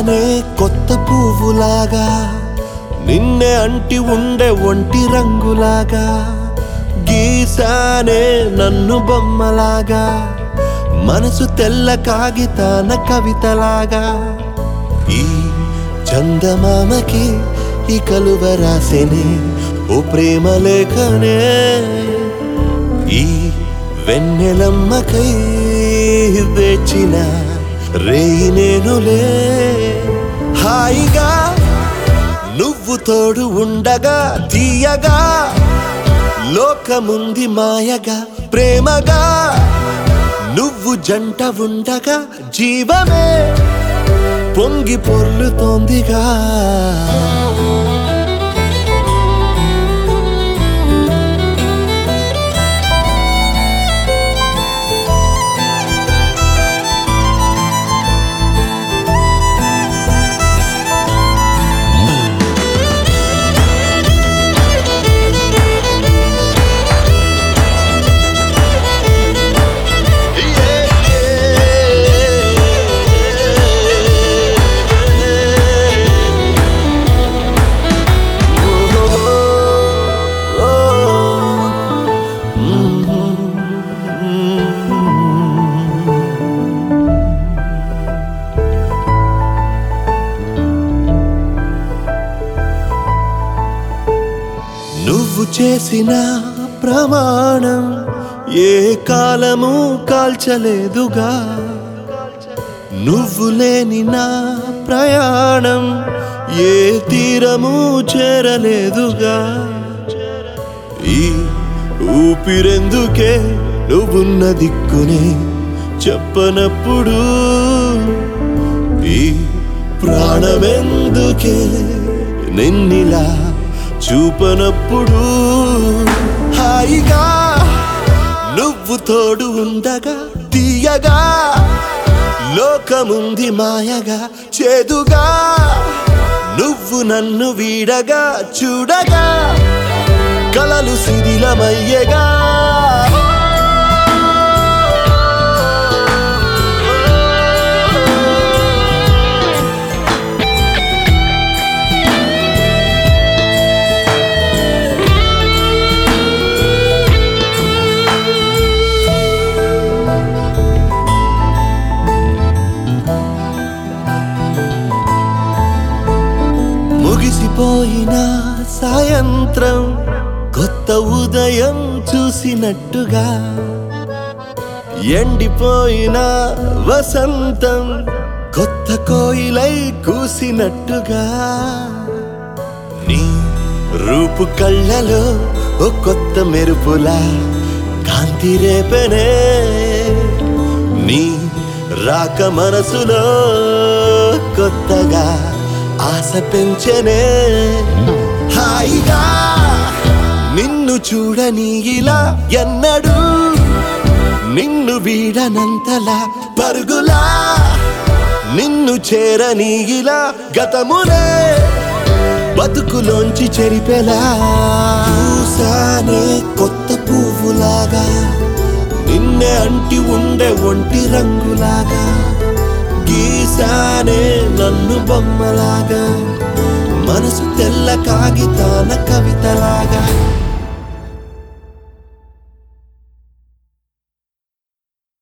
గీసానే కొత్త పువ్వులాగా నిన్నే అంటి ఉండే ఒంటి రంగులాగా గీసానే నన్ను బొమ్మలాగా మనసు తెల్ల కాగితాన కవితలాగా ఈ చందమామకి ఈ కలువ రాసేనే ఓ ప్రేమ లేఖనే ఈ వెన్నెలమ్మకై తెచ్చిన రేయి నేనులే హాయిగా నువ్వు తోడు ఉండగా తీయగా లోకముంది మాయగా ప్రేమగా నువ్వు జంట ఉండగా జీవమే పొంగి పొర్లుతోందిగా నువ్వు చేసిన ప్రమాణం ఏ కాలము కాల్చలేదుగా నువ్వు లేని నా ప్రయాణం ఏ తీరము చేరలేదుగా ఈ ఊపిరెందుకే నువ్వున్న దిక్కునే చెప్పనప్పుడు ఈ ప్రాణమెందుకే నిన్నిలా చూపనప్పుడు హాయిగా నువ్వు తోడు ఉండగా తీయగా లోకముంది మాయగా చేదుగా నువ్వు నన్ను వీడగా చూడగా కలలు శిథిలమయ్యగా ముగిసిపోయిన సాయంత్రం కొత్త ఉదయం చూసినట్టుగా ఎండిపోయిన వసంతం కొత్త కోయిలై కూసినట్టుగా నీ రూపు కళ్ళలో ఓ కొత్త మెరుపులా కాంతి రేపెనే నీ రాక మనసులో కొత్తగా ఆశ పెంచనే హాయిగా నిన్ను చూడని ఇలా ఎన్నడూ నిన్ను వీడనంతలా పరుగులా నిన్ను చేరని ఇలా గతమునే బతుకులోంచి చెరిపెలా చూసానే కొత్త పువ్వులాగా నిన్నే అంటి ఉండే ఒంటి రంగులాగా గీసానే నన్ను బొమ్మలాగా మనసు తెల్ల కాగితాన కవితలా